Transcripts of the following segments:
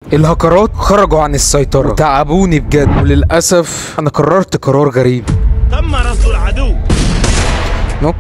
الهكرات خرجوا عن السيطرة تعبوني بجد وللأسف أنا قررت قرار غريب تم رصد العدو نوك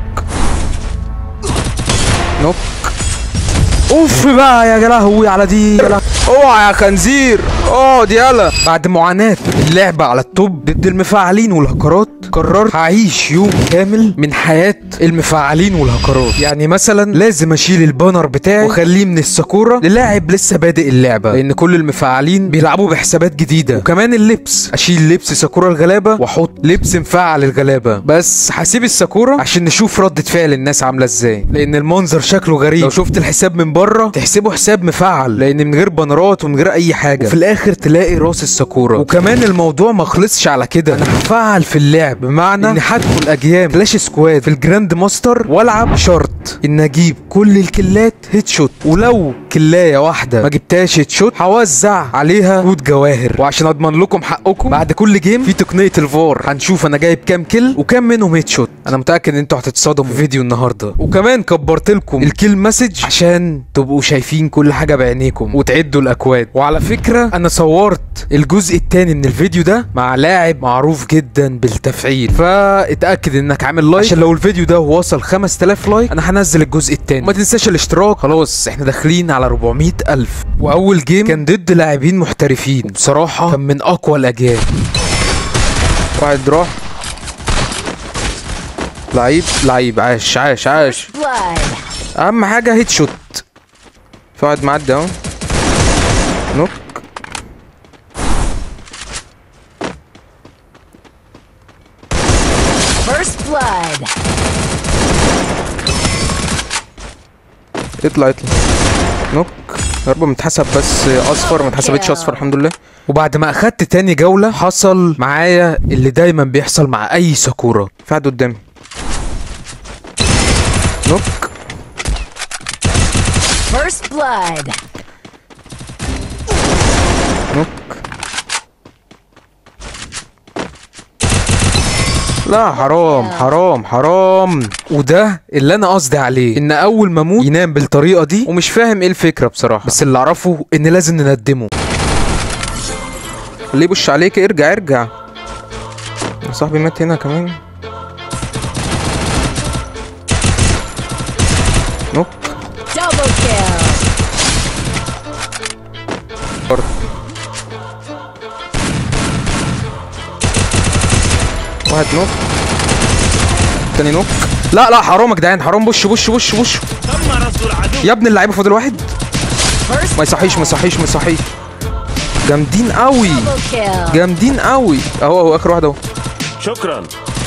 نوك اوف بقى يا لهوي على دي يا لهوي. اوعى يا خنزير اقعد يلا بعد معاناة اللعبة على التوب ضد المفاعلين والهكرات قررت هعيش يوم كامل من حياة المفاعلين والهكرات يعني مثلا لازم اشيل البانر بتاعي واخليه من الساكورا للاعب لسه بادئ اللعبة لان كل المفاعلين بيلعبوا بحسابات جديدة وكمان اللبس اشيل لبس ساكورا الغلابة واحط لبس مفعل الغلابة بس هسيب الساكورا عشان نشوف ردة فعل الناس عاملة ازاي لان المنظر شكله غريب لو شفت الحساب من بره تحسبه حساب مفعل لان من غير بانرات ومن غير اي حاجة وفي الاخر تلاقي راس الساكورا وكمان الموضوع ما خلصش على كده انا هفعل في اللعب بمعنى اني هدخل اجيام فلاش سكواد في الجراند ماستر والعب شرط ان اجيب كل الكلات هيد شوت ولو كلايه واحده ما جبتهاش هيد شوت هوزع عليها كود جواهر وعشان اضمن لكم حقكم بعد كل جيم في تقنيه الفار هنشوف انا جايب كام كل وكام منهم هيد شوت انا متاكد ان انتوا هتتصدموا في فيديو النهارده وكمان كبرت لكم الكيل مسج عشان تبقوا شايفين كل حاجه بعينيكم وتعدوا الاكواد وعلى فكره انا صورت الجزء الثاني من الفيديو ده مع لاعب معروف جدا بالتفعيل فاتاكد انك عامل لايك عشان لو الفيديو ده وصل 5000 لايك انا هنزل الجزء الثاني ما تنساش الاشتراك خلاص احنا داخلين على 400 الف واول جيم كان ضد لاعبين محترفين بصراحه كان من اقوى الاجيال واحد راح لعيب لعيب عاش عاش عاش Blood. اهم حاجه هيد شوت في واحد معدي اهو نوك First blood. اطلع اطلع نوك يا رب متحسب بس اصفر ما اتحسبتش اصفر الحمد لله وبعد ما اخدت تاني جولة حصل معايا اللي دايما بيحصل مع اي ساكورا في حد قدامي نوك First blood. نوك لا حرام حرام حرام وده اللي انا قصدي عليه ان اول ما اموت ينام بالطريقه دي ومش فاهم ايه الفكره بصراحه بس اللي اعرفه ان لازم نندمه خليه يبش عليك ارجع ارجع يا صاحبي مات هنا كمان نوك Double kill. برضه واحد نوك تاني نوك لا لا حرام يا جدعان حرام بش بش بش بش تم رصد العدو يا ابن اللعيبه فاضل واحد First ما يصحيش ما يصحيش ما يصحيش جامدين قوي double kill. جامدين قوي اهو اهو اخر واحد اهو شكرا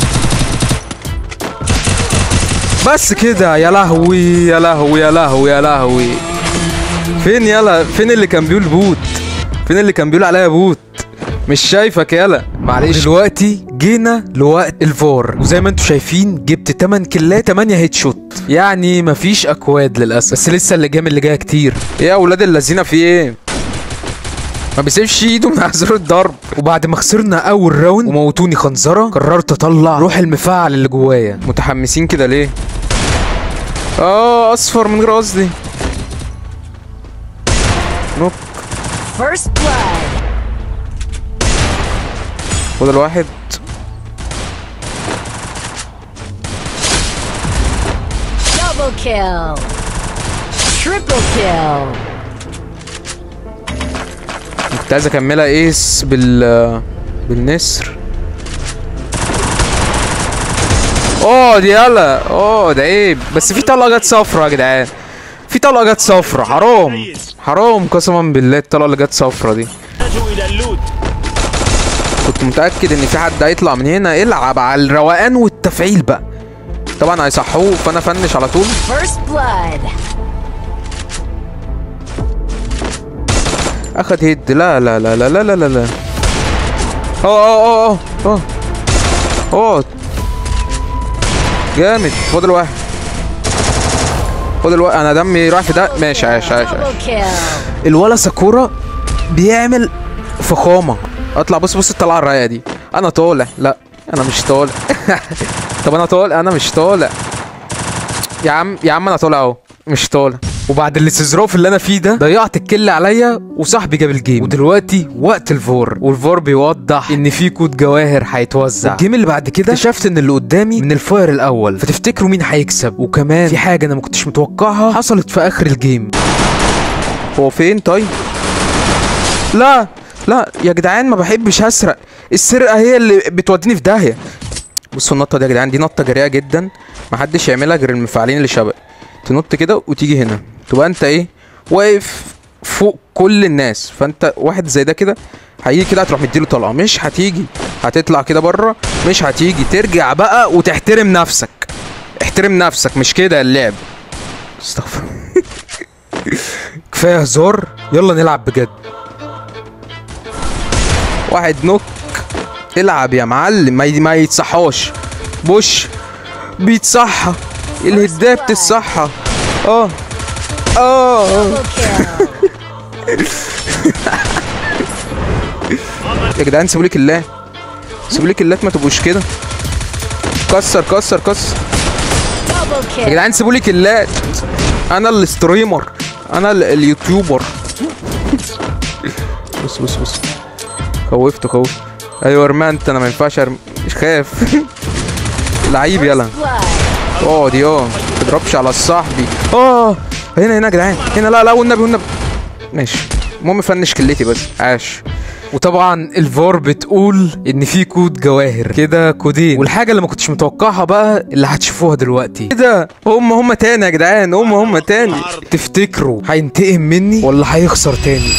بس كده يا لهوي يا لهوي يا لهوي يا لهوي فين يلا فين اللي كان بيقول بوت فين اللي كان بيقول عليا بوت مش شايفك يلا معلش دلوقتي جينا لوقت الفار وزي ما انتم شايفين جبت 8 كلات 8 هيد شوت يعني مفيش اكواد للاسف بس لسه اللي جام اللي جايه كتير ايه يا اولاد اللذينه في ايه ما بيسيبش ايده من عذر الضرب وبعد ما خسرنا اول راوند وموتوني خنزره قررت اطلع روح المفاعل اللي جوايا متحمسين كده ليه اه اصفر من غير قصدي نوك First blood. فاضل واحد Double kill. Triple kill. كنت عايز اكملها ايس بال بالنسر اوه دي يلا اوه ده عيب بس في طلقه جت صفرا يا جدعان في طلقه جت صفرا حرام حرام قسما بالله الطلقه اللي جت صفرا دي نحتاج الى اللوت كنت متاكد ان في حد هيطلع من هنا العب على الروقان والتفعيل بقى طبعا هيصحوه فانا فنش على طول First blood. اخد هيد لا لا لا لا لا لا لا لا اه اه اه اه اه جامد فاضل واحد فاضل واحد انا دمي راح في ده ماشي عاش عاش عاش Double kill. الولا ساكورا بيعمل فخامه اطلع بص بص الطلعه الرايقه دي انا طالع لا انا مش طالع طب انا طالع انا مش طالع يا عم يا عم انا طالع اهو مش طالع وبعد الاستظراف اللي انا فيه ده ضيعت الكل عليا وصاحبي جاب الجيم ودلوقتي وقت الفور والفور بيوضح ان في كود جواهر هيتوزع الجيم اللي بعد كده اكتشفت ان اللي قدامي من الفاير الاول فتفتكروا مين هيكسب وكمان في حاجه انا ما كنتش متوقعها حصلت في اخر الجيم هو فين طيب لا لا يا جدعان ما بحبش اسرق السرقه هي اللي بتوديني في داهيه بصوا النطه دي يا جدعان دي نطه جريئه جدا ما حدش يعملها غير المفعلين اللي شبه تنط كده وتيجي هنا تبقى انت ايه واقف فوق كل الناس فانت واحد زي ده كده هيجي كده هتروح مديله طلقه مش هتيجي هتطلع كده بره مش هتيجي ترجع بقى وتحترم نفسك احترم نفسك مش كده اللعب استغفر كفايه هزار يلا نلعب بجد واحد نوك العب يا معلم ما, ي- ما يتصحاش بوش بيتصحى الهدايه بتتصحى اه اه Double kill. يا جدعان سيبوا لي كلات سيبوا لي كلات ما تبقوش كده كسر كسر كسر Double يا kill. جدعان سيبوا لي كلات انا الستريمر انا ال- اليوتيوبر بص بص بص خوفته خوف ايوه ارمنت انا ما ينفعش ارم مش خايف لعيب يلا Blood. اقعد يا ما تضربش على صاحبي اه هنا هنا يا جدعان هنا لا لا والنبي والنبي ماشي المهم فنش كلتي بس عاش وطبعا الفار بتقول ان في كود جواهر كده كودين والحاجه اللي ما كنتش متوقعها بقى اللي هتشوفوها دلوقتي كده هم هم تاني يا جدعان هم هم تاني تفتكروا هينتقم مني ولا هيخسر تاني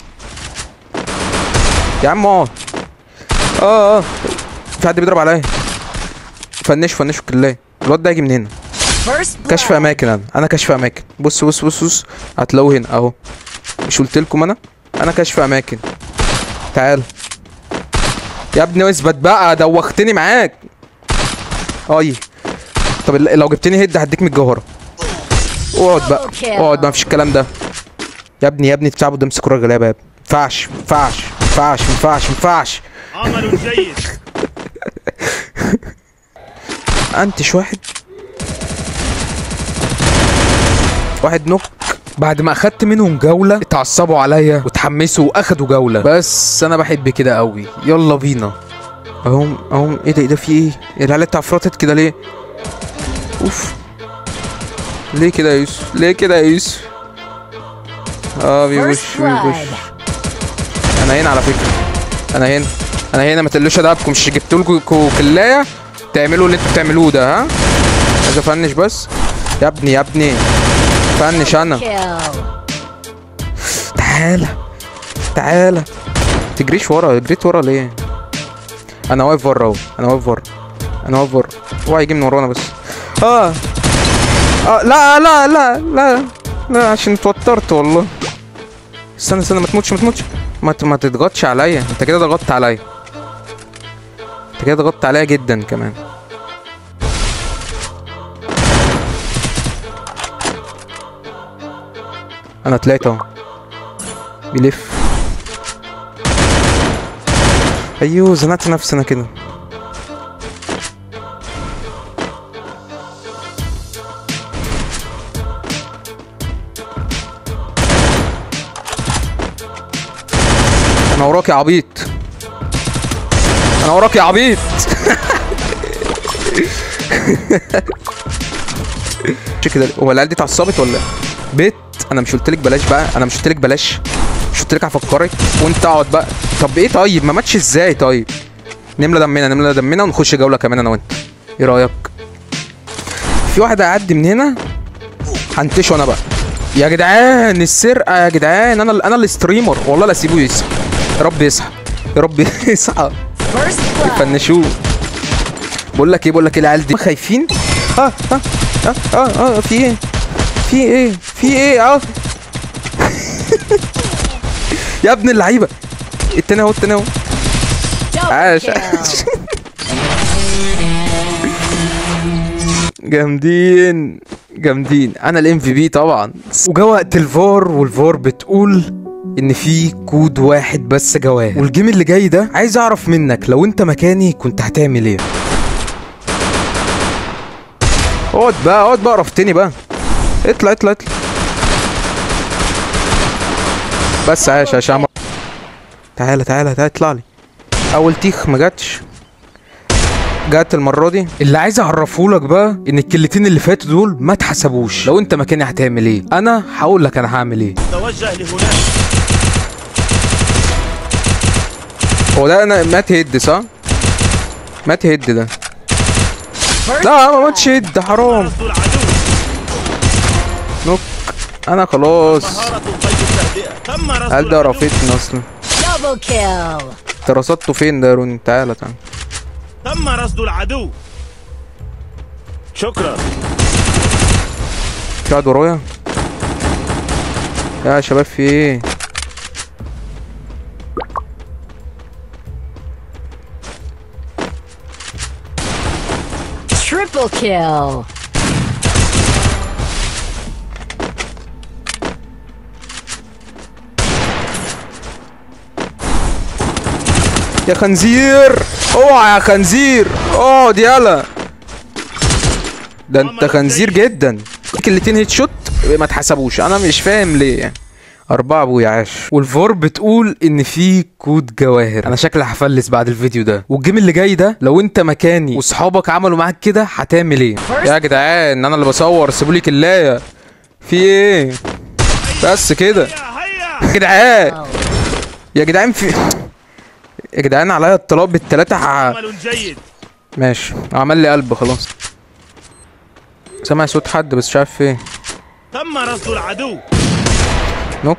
يا عم اقعد اه اه في حد بيضرب عليا فنش فنش كلاه الواد ده هيجي من هنا First كشف blood. اماكن انا انا كشف اماكن بص بص بص بص هتلاقوه هنا اهو مش قلت لكم انا انا كشف اماكن تعال يا ابني اثبت بقى دوختني معاك اي طب ال- لو جبتني هيد هديك من الجوهره اقعد بقى Double kill. اقعد ما فيش الكلام ده يا ابني يا ابني تلعبوا قدام سكور غلابه يا ابني ينفعش ينفعش ينفعش ينفعش ينفعش عمل جيد انتش واحد واحد نوك بعد ما اخدت منهم جولة اتعصبوا عليا وتحمسوا واخدوا جولة بس انا بحب كده قوي يلا بينا اهم اهم ايه ده ايه ده في ايه العيال اتعفرتت كده ليه اوف ليه كده يا يوسف ليه كده يا يوسف اه بيوش First بيوش blood. انا هنا على فكره انا هنا انا هنا ما تقلوش ادابكم مش جبت لكم كلايه تعملوا اللي انتوا بتعملوه ده ها عايز افنش بس يا ابني يا ابني فنش انا Kill. تعالى تعالى تجريش ورا جريت ورا ليه انا واقف ورا اهو انا واقف ورا انا واقف ورا اوعى يجي من ورانا بس اه اه لا لا لا لا لا عشان اتوترت والله استنى استنى ما تموتش ما تموتش ما ت- ما تضغطش عليا انت كده ضغطت عليا انت كده ضغطت عليا جدا كمان انا طلعت اهو بيلف ايوه زنقت نفسنا كده انا وراك يا عبيط انا وراك يا عبيط شو كده هو العيال دي اتعصبت ولا إيه؟ بيت انا مش قلت لك بلاش بقى انا مش قلت لك بلاش مش قلت لك هفكرك وانت اقعد بقى طب ايه طيب ما ماتش ازاي طيب نملى دمنا نملى دمنا ونخش جوله كمان انا وانت ايه رايك في واحد هيعدي من هنا هنتشه انا بقى يا جدعان السرقه يا جدعان انا انا الستريمر والله لا اسيبه يصحى يا رب يصحى يا رب يصحى First blood. فنشوه بقول لك ايه بقول لك ايه العيال دي خايفين اه اه اه اه, آه في ايه في ايه في ايه اه يا ابن اللعيبه التاني اهو التاني اهو Double عاش kill. جامدين جامدين انا الام في بي طبعا وجا وقت الفار والفار بتقول ان في كود واحد بس جواه والجيم اللي جاي ده عايز اعرف منك لو انت مكاني كنت هتعمل ايه اقعد بقى اقعد بقى رفتني بقى اطلع اطلع اطلع بس عاش عاش عم... تعالى تعالى تعالى اطلع لي اول تيخ ما جاتش جات المره دي اللي عايز اعرفه لك بقى ان الكلتين اللي فاتوا دول ما اتحسبوش لو انت مكاني هتعمل ايه انا هقول لك انا هعمل ايه توجه لهناك هو ده انا مات هيد صح مات هيد ده First لا ما blood. ماتش هيد حرام رصد العدو نوك انا خلاص مهارة قيد التهدئة تم رصد هل ده العدو رافدني اصلا Double kill. انت رصدته فين ده يا روني تعالى تعالى تم رصد العدو شكرا في واحد ورايا يا شباب في ايه Triple kill. يا خنزير اوعى يا خنزير اقعد يلا ده انت خنزير جدا الكلتين هيت شوت ما اتحسبوش انا مش فاهم ليه يعني أربعة أبويا عاش والفور بتقول إن في كود جواهر أنا شكلي هفلس بعد الفيديو ده والجيم اللي جاي ده لو أنت مكاني وصحابك عملوا معاك كده هتعمل إيه؟ يا جدعان أنا اللي بصور سيبولي كلاية في إيه؟ بس كده هيا هيا يا جدعان يا جدعان في يا جدعان عليا الطلاق بالتلاتة ح... عمل جيد ماشي عمل لي قلب خلاص سامع صوت حد بس مش عارف ايه تم رصد العدو نوك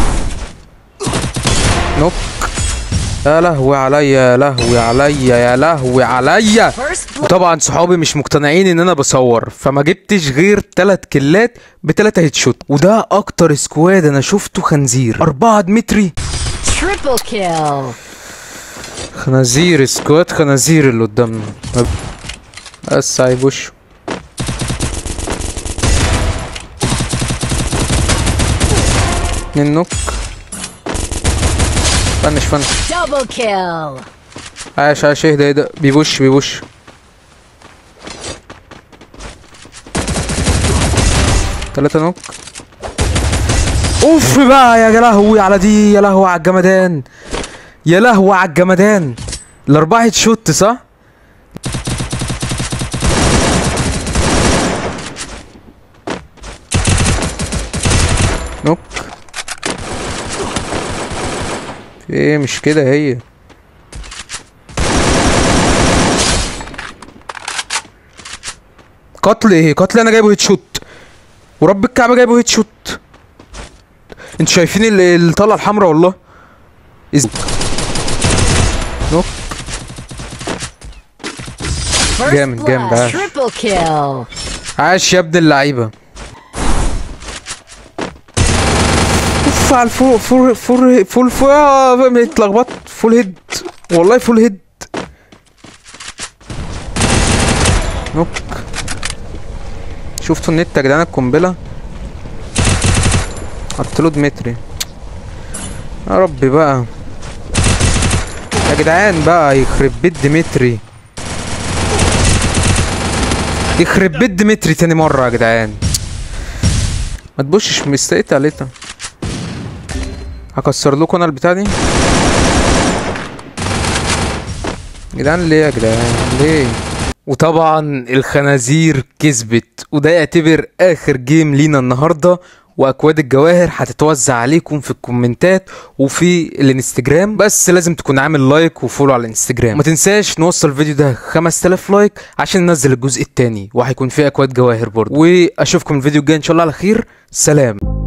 نوك يا لهوي عليا يا لهوي عليا يا لهوي عليا First blood. وطبعا صحابي مش مقتنعين ان انا بصور فما جبتش غير تلات كلات بتلاتة هيت شوت وده اكتر سكواد انا شفته خنزير اربعة دمتري Triple kill. خنازير سكواد خنازير اللي قدامنا بس هيبوش اتنين نوك فنش فنش Double kill. عاش عاش اهدى اهدى بيبوش بيبوش تلاتة نوك اوف بقى يا لهوي على دي يا لهوي على الجمدان يا لهوي على الجمدان الاربعة هيت شوت صح؟ نوك في ايه مش كده هي قتل ايه قتل انا جايبه هيت شوت ورب الكعبه جايبه هيت شوت انتوا شايفين ال- الطلقه الحمراء والله إز... نوك First جامد- جامد، blood. عاش. Triple kill. عاش يا ابن اللعيبه اوف على الفول فول فول فول فول آه، اتلخبطت فول هيد والله فول هيد نوك شفتوا النت يا جدعان القنبله حط له دمتري يا ربي بقى يا جدعان بقى يخرب بيت ديمتري يخرب بيت ديمتري تاني مرة يا جدعان ما تبوشش مستقيت عليتا هكسر لكم انا البتاع دي جدعان ليه يا جدعان ليه وطبعا الخنازير كسبت وده يعتبر اخر جيم لينا النهارده واكواد الجواهر هتتوزع عليكم في الكومنتات وفي الانستجرام بس لازم تكون عامل لايك وفولو على الانستجرام ما تنساش نوصل الفيديو ده 5000 لايك عشان ننزل الجزء التاني وهيكون فيه اكواد جواهر برضه واشوفكم الفيديو الجاي ان شاء الله على خير سلام